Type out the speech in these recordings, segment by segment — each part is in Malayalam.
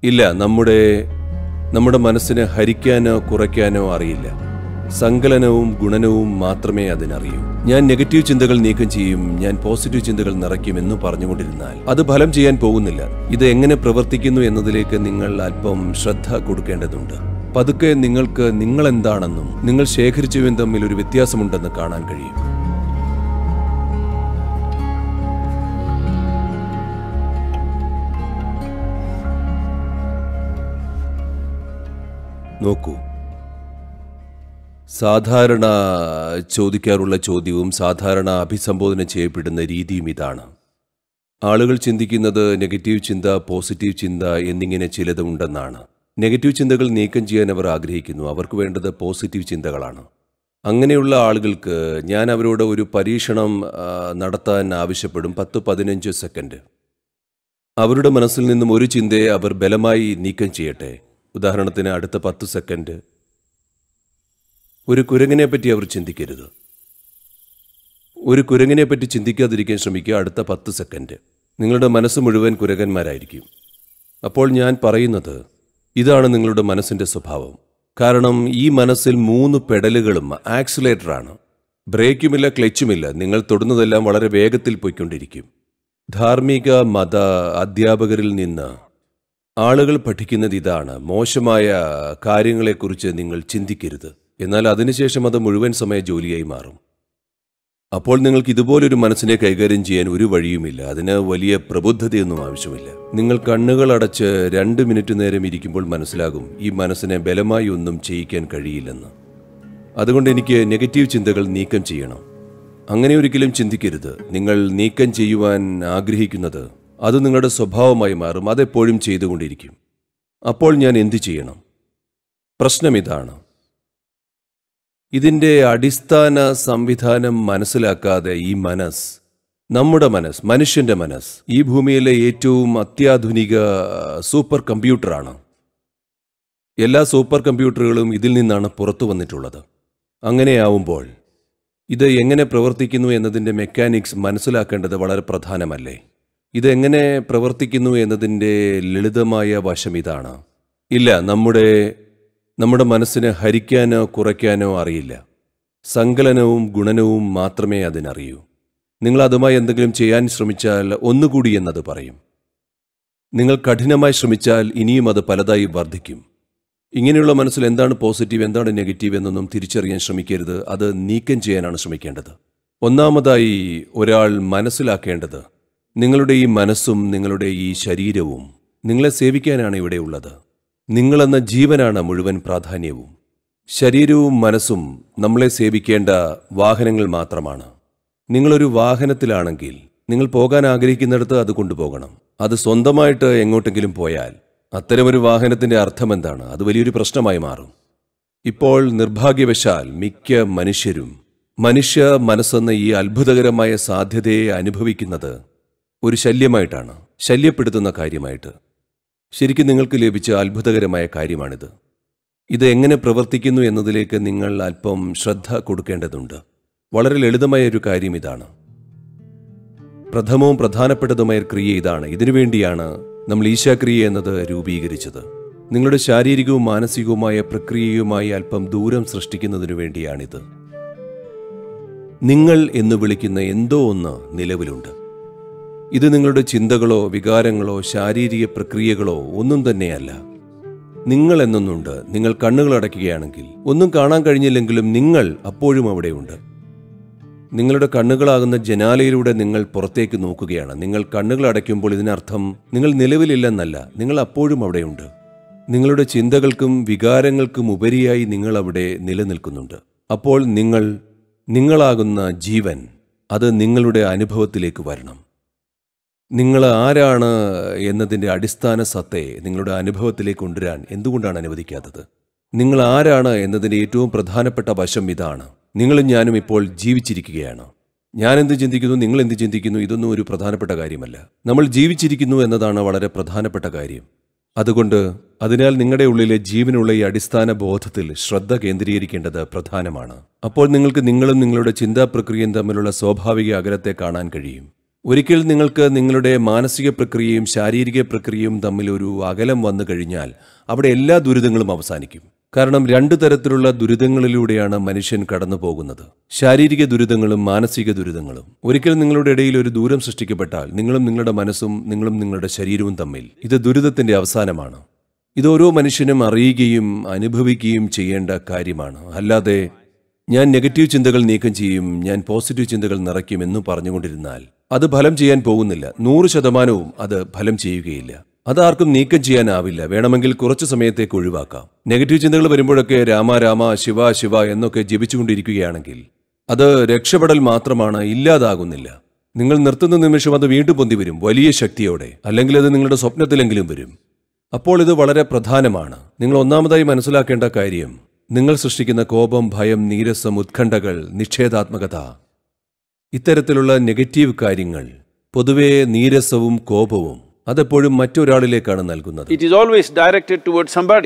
ഇല്ല നമ്മുടെ നമ്മുടെ മനസ്സിനെ ഹരിക്കാനോ കുറയ്ക്കാനോ അറിയില്ല സങ്കലനവും ഗുണനവും മാത്രമേ അതിനറിയൂ ഞാൻ നെഗറ്റീവ് ചിന്തകൾ നീക്കം ചെയ്യും ഞാൻ പോസിറ്റീവ് ചിന്തകൾ നിറയ്ക്കും എന്ന് പറഞ്ഞുകൊണ്ടിരുന്നാൽ അത് ഫലം ചെയ്യാൻ പോകുന്നില്ല ഇത് എങ്ങനെ പ്രവർത്തിക്കുന്നു എന്നതിലേക്ക് നിങ്ങൾ അല്പം ശ്രദ്ധ കൊടുക്കേണ്ടതുണ്ട് പതുക്കെ നിങ്ങൾക്ക് നിങ്ങൾ എന്താണെന്നും നിങ്ങൾ ശേഖരിച്ചവയും തമ്മിൽ ഒരു വ്യത്യാസമുണ്ടെന്ന് കാണാൻ കഴിയും നോക്കൂ സാധാരണ ചോദിക്കാറുള്ള ചോദ്യവും സാധാരണ അഭിസംബോധന ചെയ്യപ്പെടുന്ന രീതിയും ഇതാണ് ആളുകൾ ചിന്തിക്കുന്നത് നെഗറ്റീവ് ചിന്ത പോസിറ്റീവ് ചിന്ത എന്നിങ്ങനെ ചിലത് ഉണ്ടെന്നാണ് നെഗറ്റീവ് ചിന്തകൾ നീക്കം ചെയ്യാൻ അവർ ആഗ്രഹിക്കുന്നു അവർക്ക് വേണ്ടത് പോസിറ്റീവ് ചിന്തകളാണ് അങ്ങനെയുള്ള ആളുകൾക്ക് ഞാൻ അവരോട് ഒരു പരീക്ഷണം ആ, നടത്താൻ ആവശ്യപ്പെടും പത്ത് പതിനഞ്ച് സെക്കൻഡ് അവരുടെ മനസ്സിൽ നിന്നും ഒരു ചിന്തയെ അവർ ബലമായി നീക്കം ചെയ്യട്ടെ ഉദാഹരണത്തിന് അടുത്ത പത്ത് സെക്കൻഡ് ഒരു കുരങ്ങിനെ പറ്റി അവർ ചിന്തിക്കരുത് ഒരു കുരങ്ങിനെ പറ്റി ചിന്തിക്കാതിരിക്കാൻ ശ്രമിക്കുക അടുത്ത പത്ത് സെക്കൻഡ് നിങ്ങളുടെ മനസ്സ് മുഴുവൻ കുരകന്മാരായിരിക്കും അപ്പോൾ ഞാൻ പറയുന്നത് ഇതാണ് നിങ്ങളുടെ മനസ്സിന്റെ സ്വഭാവം കാരണം ഈ മനസ്സിൽ മൂന്ന് പെഡലുകളും ആക്സിലേറ്ററാണ് ബ്രേക്കുമില്ല ക്ലച്ചുമില്ല നിങ്ങൾ തൊടുന്നതെല്ലാം വളരെ വേഗത്തിൽ പോയിക്കൊണ്ടിരിക്കും ധാർമ്മിക മത അധ്യാപകരിൽ നിന്ന് ആളുകൾ പഠിക്കുന്നത് ഇതാണ് മോശമായ കാര്യങ്ങളെക്കുറിച്ച് നിങ്ങൾ ചിന്തിക്കരുത് എന്നാൽ അതിനുശേഷം അത് മുഴുവൻ സമയ ജോലിയായി മാറും അപ്പോൾ നിങ്ങൾക്ക് ഇതുപോലൊരു മനസ്സിനെ കൈകാര്യം ചെയ്യാൻ ഒരു വഴിയുമില്ല അതിന് വലിയ പ്രബുദ്ധതയൊന്നും ആവശ്യമില്ല നിങ്ങൾ കണ്ണുകൾ അടച്ച് രണ്ട് മിനിറ്റ് നേരം ഇരിക്കുമ്പോൾ മനസ്സിലാകും ഈ മനസ്സിനെ ബലമായി ഒന്നും ചെയ്യിക്കാൻ കഴിയില്ലെന്ന് അതുകൊണ്ട് എനിക്ക് നെഗറ്റീവ് ചിന്തകൾ നീക്കം ചെയ്യണം അങ്ങനെ ഒരിക്കലും ചിന്തിക്കരുത് നിങ്ങൾ നീക്കം ചെയ്യുവാൻ ആഗ്രഹിക്കുന്നത് അത് നിങ്ങളുടെ സ്വഭാവമായി മാറും അതെപ്പോഴും ചെയ്തുകൊണ്ടിരിക്കും അപ്പോൾ ഞാൻ എന്തു ചെയ്യണം പ്രശ്നം ഇതാണ് ഇതിൻ്റെ അടിസ്ഥാന സംവിധാനം മനസ്സിലാക്കാതെ ഈ മനസ്സ് നമ്മുടെ മനസ്സ് മനുഷ്യന്റെ മനസ്സ് ഈ ഭൂമിയിലെ ഏറ്റവും അത്യാധുനിക സൂപ്പർ കമ്പ്യൂട്ടറാണ് എല്ലാ സൂപ്പർ കമ്പ്യൂട്ടറുകളും ഇതിൽ നിന്നാണ് പുറത്തു വന്നിട്ടുള്ളത് അങ്ങനെയാവുമ്പോൾ ഇത് എങ്ങനെ പ്രവർത്തിക്കുന്നു എന്നതിൻ്റെ മെക്കാനിക്സ് മനസ്സിലാക്കേണ്ടത് വളരെ പ്രധാനമല്ലേ ഇതെങ്ങനെ പ്രവർത്തിക്കുന്നു എന്നതിൻ്റെ ലളിതമായ വശം ഇതാണ് ഇല്ല നമ്മുടെ നമ്മുടെ മനസ്സിനെ ഹരിക്കാനോ കുറയ്ക്കാനോ അറിയില്ല സങ്കലനവും ഗുണനവും മാത്രമേ അതിനറിയൂ നിങ്ങൾ അതുമായി എന്തെങ്കിലും ചെയ്യാൻ ശ്രമിച്ചാൽ ഒന്നുകൂടി എന്നത് പറയും നിങ്ങൾ കഠിനമായി ശ്രമിച്ചാൽ ഇനിയും അത് പലതായി വർദ്ധിക്കും ഇങ്ങനെയുള്ള മനസ്സിൽ എന്താണ് പോസിറ്റീവ് എന്താണ് നെഗറ്റീവ് എന്നൊന്നും തിരിച്ചറിയാൻ ശ്രമിക്കരുത് അത് നീക്കം ചെയ്യാനാണ് ശ്രമിക്കേണ്ടത് ഒന്നാമതായി ഒരാൾ മനസ്സിലാക്കേണ്ടത് നിങ്ങളുടെ ഈ മനസ്സും നിങ്ങളുടെ ഈ ശരീരവും നിങ്ങളെ സേവിക്കാനാണ് ഇവിടെയുള്ളത് നിങ്ങളെന്ന ജീവനാണ് മുഴുവൻ പ്രാധാന്യവും ശരീരവും മനസ്സും നമ്മളെ സേവിക്കേണ്ട വാഹനങ്ങൾ മാത്രമാണ് നിങ്ങളൊരു വാഹനത്തിലാണെങ്കിൽ നിങ്ങൾ പോകാൻ ആഗ്രഹിക്കുന്നിടത്ത് അത് കൊണ്ടുപോകണം അത് സ്വന്തമായിട്ട് എങ്ങോട്ടെങ്കിലും പോയാൽ അത്തരമൊരു വാഹനത്തിന്റെ അർത്ഥം എന്താണ് അത് വലിയൊരു പ്രശ്നമായി മാറും ഇപ്പോൾ നിർഭാഗ്യവശാൽ മിക്ക മനുഷ്യരും മനുഷ്യ മനസ്സെന്ന ഈ അത്ഭുതകരമായ സാധ്യതയെ അനുഭവിക്കുന്നത് ഒരു ശല്യമായിട്ടാണ് ശല്യപ്പെടുത്തുന്ന കാര്യമായിട്ട് ശരിക്കും നിങ്ങൾക്ക് ലഭിച്ച അത്ഭുതകരമായ കാര്യമാണിത് ഇത് എങ്ങനെ പ്രവർത്തിക്കുന്നു എന്നതിലേക്ക് നിങ്ങൾ അല്പം ശ്രദ്ധ കൊടുക്കേണ്ടതുണ്ട് വളരെ ലളിതമായ ഒരു കാര്യം ഇതാണ് പ്രഥമവും പ്രധാനപ്പെട്ടതുമായ ക്രിയ ഇതാണ് ഇതിനുവേണ്ടിയാണ് നമ്മൾ ഈശാക്രിയ എന്നത് രൂപീകരിച്ചത് നിങ്ങളുടെ ശാരീരികവും മാനസികവുമായ പ്രക്രിയയുമായി അല്പം ദൂരം സൃഷ്ടിക്കുന്നതിനു വേണ്ടിയാണിത് നിങ്ങൾ എന്ന് വിളിക്കുന്ന എന്തോ ഒന്ന് നിലവിലുണ്ട് ഇത് നിങ്ങളുടെ ചിന്തകളോ വികാരങ്ങളോ ശാരീരിക പ്രക്രിയകളോ ഒന്നും തന്നെയല്ല നിങ്ങൾ എന്നൊന്നുണ്ട് നിങ്ങൾ കണ്ണുകൾ അടയ്ക്കുകയാണെങ്കിൽ ഒന്നും കാണാൻ കഴിഞ്ഞില്ലെങ്കിലും നിങ്ങൾ അപ്പോഴും അവിടെയുണ്ട് നിങ്ങളുടെ കണ്ണുകളാകുന്ന ജനാലയിലൂടെ നിങ്ങൾ പുറത്തേക്ക് നോക്കുകയാണ് നിങ്ങൾ കണ്ണുകൾ അടയ്ക്കുമ്പോൾ ഇതിനർത്ഥം നിങ്ങൾ നിലവിലില്ലെന്നല്ല നിങ്ങൾ അപ്പോഴും അവിടെയുണ്ട് നിങ്ങളുടെ ചിന്തകൾക്കും വികാരങ്ങൾക്കും ഉപരിയായി നിങ്ങൾ അവിടെ നിലനിൽക്കുന്നുണ്ട് അപ്പോൾ നിങ്ങൾ നിങ്ങളാകുന്ന ജീവൻ അത് നിങ്ങളുടെ അനുഭവത്തിലേക്ക് വരണം നിങ്ങൾ ആരാണ് എന്നതിൻ്റെ അടിസ്ഥാന സത്തയെ നിങ്ങളുടെ അനുഭവത്തിലേക്ക് കൊണ്ടുവരാൻ എന്തുകൊണ്ടാണ് അനുവദിക്കാത്തത് നിങ്ങൾ ആരാണ് എന്നതിൻ്റെ ഏറ്റവും പ്രധാനപ്പെട്ട വശം ഇതാണ് നിങ്ങളും ഞാനും ഇപ്പോൾ ജീവിച്ചിരിക്കുകയാണ് ഞാൻ എന്ത് ചിന്തിക്കുന്നു നിങ്ങൾ എന്ത് ചിന്തിക്കുന്നു ഇതൊന്നും ഒരു പ്രധാനപ്പെട്ട കാര്യമല്ല നമ്മൾ ജീവിച്ചിരിക്കുന്നു എന്നതാണ് വളരെ പ്രധാനപ്പെട്ട കാര്യം അതുകൊണ്ട് അതിനാൽ നിങ്ങളുടെ ഉള്ളിലെ ജീവനുള്ള ഈ അടിസ്ഥാന ബോധത്തിൽ ശ്രദ്ധ കേന്ദ്രീകരിക്കേണ്ടത് പ്രധാനമാണ് അപ്പോൾ നിങ്ങൾക്ക് നിങ്ങളും നിങ്ങളുടെ ചിന്താ പ്രക്രിയയും തമ്മിലുള്ള സ്വാഭാവിക അകലത്തെ കാണാൻ കഴിയും ഒരിക്കൽ നിങ്ങൾക്ക് നിങ്ങളുടെ മാനസിക പ്രക്രിയയും ശാരീരിക പ്രക്രിയയും തമ്മിൽ ഒരു അകലം വന്നു കഴിഞ്ഞാൽ അവിടെ എല്ലാ ദുരിതങ്ങളും അവസാനിക്കും കാരണം രണ്ടു തരത്തിലുള്ള ദുരിതങ്ങളിലൂടെയാണ് മനുഷ്യൻ കടന്നു പോകുന്നത് ശാരീരിക ദുരിതങ്ങളും മാനസിക ദുരിതങ്ങളും ഒരിക്കൽ നിങ്ങളുടെ ഇടയിൽ ഒരു ദൂരം സൃഷ്ടിക്കപ്പെട്ടാൽ നിങ്ങളും നിങ്ങളുടെ മനസ്സും നിങ്ങളും നിങ്ങളുടെ ശരീരവും തമ്മിൽ ഇത് ദുരിതത്തിന്റെ അവസാനമാണ് ഇത് ഓരോ മനുഷ്യനും അറിയുകയും അനുഭവിക്കുകയും ചെയ്യേണ്ട കാര്യമാണ് അല്ലാതെ ഞാൻ നെഗറ്റീവ് ചിന്തകൾ നീക്കം ചെയ്യും ഞാൻ പോസിറ്റീവ് ചിന്തകൾ നിറയ്ക്കും എന്ന് പറഞ്ഞുകൊണ്ടിരുന്നാൽ അത് ഫലം ചെയ്യാൻ പോകുന്നില്ല നൂറ് ശതമാനവും അത് ഫലം ചെയ്യുകയില്ല അത് ആർക്കും നീക്കം ചെയ്യാനാവില്ല വേണമെങ്കിൽ കുറച്ചു സമയത്തേക്ക് ഒഴിവാക്കാം നെഗറ്റീവ് ചിന്തകൾ വരുമ്പോഴൊക്കെ രാമ രാമ ശിവ ശിവ എന്നൊക്കെ ജപിച്ചുകൊണ്ടിരിക്കുകയാണെങ്കിൽ അത് രക്ഷപ്പെടൽ മാത്രമാണ് ഇല്ലാതാകുന്നില്ല നിങ്ങൾ നിർത്തുന്ന നിമിഷം അത് വീണ്ടും പൊന്തി വരും വലിയ ശക്തിയോടെ അല്ലെങ്കിൽ അത് നിങ്ങളുടെ സ്വപ്നത്തിലെങ്കിലും വരും അപ്പോൾ ഇത് വളരെ പ്രധാനമാണ് നിങ്ങൾ ഒന്നാമതായി മനസ്സിലാക്കേണ്ട കാര്യം നിങ്ങൾ സൃഷ്ടിക്കുന്ന കോപം ഭയം നീരസം ഉത്കണ്ഠകൾ നിഷേധാത്മകത ഇത്തരത്തിലുള്ള നെഗറ്റീവ് കാര്യങ്ങൾ പൊതുവെ നീരസവും കോപവും അതെപ്പോഴും മറ്റൊരാളിലേക്കാണ് നൽകുന്നത് It is always directed towards somebody.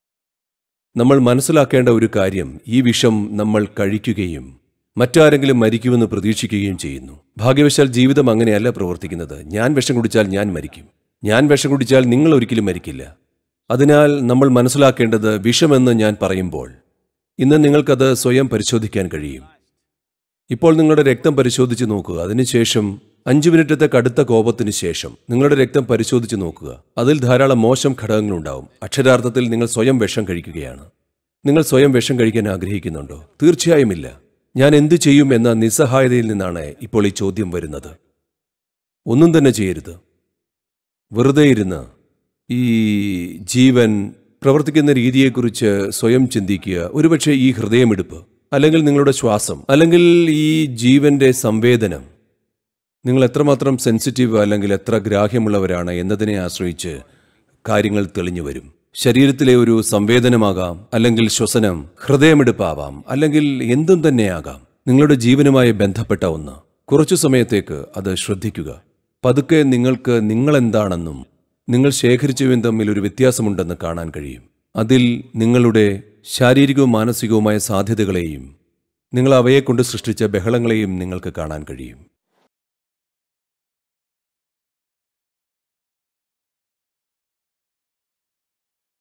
നമ്മൾ മനസ്സിലാക്കേണ്ട ഒരു കാര്യം ഈ വിഷം നമ്മൾ കഴിക്കുകയും മറ്റാരെങ്കിലും മരിക്കുമെന്ന് പ്രതീക്ഷിക്കുകയും ചെയ്യുന്നു ഭാഗ്യവശാൽ ജീവിതം അങ്ങനെയല്ല പ്രവർത്തിക്കുന്നത് ഞാൻ വിഷം കുടിച്ചാൽ ഞാൻ മരിക്കും ഞാൻ വിഷം കുടിച്ചാൽ നിങ്ങൾ ഒരിക്കലും മരിക്കില്ല അതിനാൽ നമ്മൾ മനസ്സിലാക്കേണ്ടത് വിഷമെന്ന് ഞാൻ പറയുമ്പോൾ ഇന്ന് നിങ്ങൾക്കത് സ്വയം പരിശോധിക്കാൻ കഴിയും ഇപ്പോൾ നിങ്ങളുടെ രക്തം പരിശോധിച്ച് നോക്കുക അതിനുശേഷം അഞ്ചു മിനിറ്റത്തെ കടുത്ത കോപത്തിന് ശേഷം നിങ്ങളുടെ രക്തം പരിശോധിച്ച് നോക്കുക അതിൽ ധാരാളം മോശം ഘടകങ്ങളുണ്ടാവും അക്ഷരാർത്ഥത്തിൽ നിങ്ങൾ സ്വയം വിഷം കഴിക്കുകയാണ് നിങ്ങൾ സ്വയം വിഷം കഴിക്കാൻ ആഗ്രഹിക്കുന്നുണ്ടോ തീർച്ചയായുമില്ല ഞാൻ എന്തു ചെയ്യും എന്ന നിസ്സഹായതയിൽ നിന്നാണ് ഇപ്പോൾ ഈ ചോദ്യം വരുന്നത് ഒന്നും തന്നെ ചെയ്യരുത് വെറുതെ ഇരുന്ന് ഈ ജീവൻ പ്രവർത്തിക്കുന്ന രീതിയെക്കുറിച്ച് സ്വയം ചിന്തിക്കുക ഒരുപക്ഷെ ഈ ഹൃദയമിടിപ്പ് അല്ലെങ്കിൽ നിങ്ങളുടെ ശ്വാസം അല്ലെങ്കിൽ ഈ ജീവന്റെ സംവേദനം നിങ്ങൾ എത്രമാത്രം സെൻസിറ്റീവ് അല്ലെങ്കിൽ എത്ര ഗ്രാഹ്യമുള്ളവരാണ് എന്നതിനെ ആശ്രയിച്ച് കാര്യങ്ങൾ തെളിഞ്ഞു വരും ശരീരത്തിലെ ഒരു സംവേദനമാകാം അല്ലെങ്കിൽ ശ്വസനം ഹൃദയമിടിപ്പാവാം അല്ലെങ്കിൽ എന്തും തന്നെയാകാം നിങ്ങളുടെ ജീവനുമായി ബന്ധപ്പെട്ട ഒന്ന് കുറച്ചു സമയത്തേക്ക് അത് ശ്രദ്ധിക്കുക പതുക്കെ നിങ്ങൾക്ക് നിങ്ങളെന്താണെന്നും നിങ്ങൾ ശേഖരിച്ചവയും തമ്മിൽ ഒരു വ്യത്യാസമുണ്ടെന്ന് കാണാൻ കഴിയും അതിൽ നിങ്ങളുടെ ശാരീരികവും മാനസികവുമായ സാധ്യതകളെയും നിങ്ങൾ അവയെക്കൊണ്ട് സൃഷ്ടിച്ച ബഹളങ്ങളെയും നിങ്ങൾക്ക് കാണാൻ കഴിയും